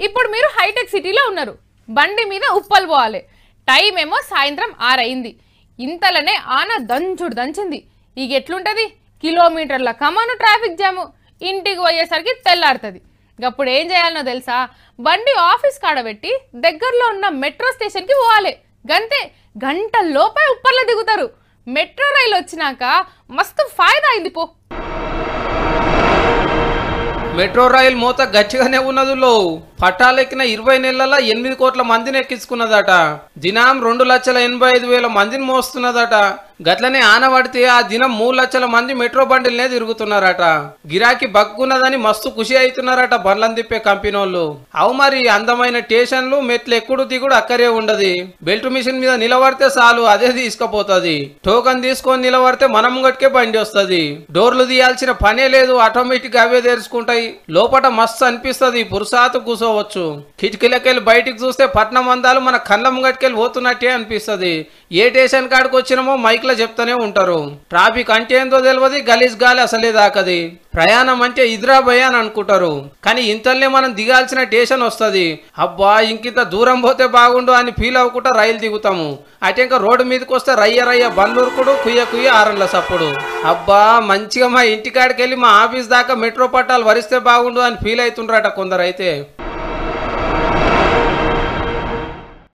ఇప్పుడు మీరు హైటెక్ సిటీలో ఉన్నారు బండి మీద ఉప్పల్ పోవాలి టైం ఏమో సాయంత్రం ఆరైంది ఇంతలోనే ఆన దంచుడు దంచింది ఇక ఎట్లుంటది కిలోమీటర్ల కమాను ట్రాఫిక్ జాము ఇంటికి పోయేసరికి తెల్లారుతుంది అప్పుడు ఏం చేయాలనో తెలుసా బండి ఆఫీస్ కాడబెట్టి దగ్గరలో ఉన్న మెట్రో స్టేషన్కి పోవాలి గంతే గంట లోపే ఉప్పర్లో దిగుతారు మెట్రో రైలు వచ్చినాక మస్తు ఫాయిదా అయింది పో మెట్రో రైల్ మూత గట్టిగానే ఉన్నది లో పట్టాలెక్కిన ఇరవై నెలల ఎనిమిది కోట్ల మందిని ఎక్కించుకున్నదట దినం రెండు లక్షల ఎనభై ఐదు వేల మందిని మోస్తున్నదట గట్లనే ఆనబడితే ఆ దినం మూడు లక్షల మంది మెట్రో బండిలనే తిరుగుతున్నారట గిరాకీ బగ్గున్నదని మస్తు ఖుషి అవుతున్నారట బండ్లను తిప్పే కంపెనీ వాళ్ళు అవు మరి అందమైన స్టేషన్లు మెట్లు ఎక్కుడు దిగుడు అక్కరే ఉండదు బెల్ట్ మిషన్ మీద నిలబడితే చాలు అదే తీసుకుపోతుంది టోకన్ తీసుకొని నిలబడితే మనం ముంగటికే బండి వస్తుంది డోర్లు తీయాల్సిన పనే లేదు ఆటోమేటిక్ అవే తెరుచుకుంటాయి లోపల మస్తు అనిపిస్తుంది పురుసాతు కూసోవచ్చు కిటికీలకెళ్ళి బయటికి చూస్తే పట్నం అందాలు మన కళ్ళ ముంగటికెళ్ళి పోతున్నట్టే అనిపిస్తుంది ఏ స్టేషన్ కాడికి వచ్చినామో మైక్ లో చెప్తూనే ఉంటారు ట్రాఫిక్ అంటే ఏందో తెలియదు గలీజ్ గాలి అసలే దాకది ప్రయాణం అంటే ఇదిరా భయ అని అనుకుంటారు కానీ ఇంతల్నే మనం దిగాల్సిన స్టేషన్ వస్తుంది అబ్బా ఇంకింత దూరం పోతే బాగుండు అని ఫీల్ అవ్వకుండా రైలు దిగుతాము అటే ఇంకా రోడ్డు మీదకి వస్తే రయ్య రయ్య బండ్లురుకుడు కుయ్య కుయ్య ఆరంల సప్పుడు అబ్బా మంచిగా మా ఇంటికాడికి వెళ్ళి మా ఆఫీస్ దాకా మెట్రో పట్టాలు వరిస్తే బాగుండు అని ఫీల్ అవుతుండ్రట కొందరు అయితే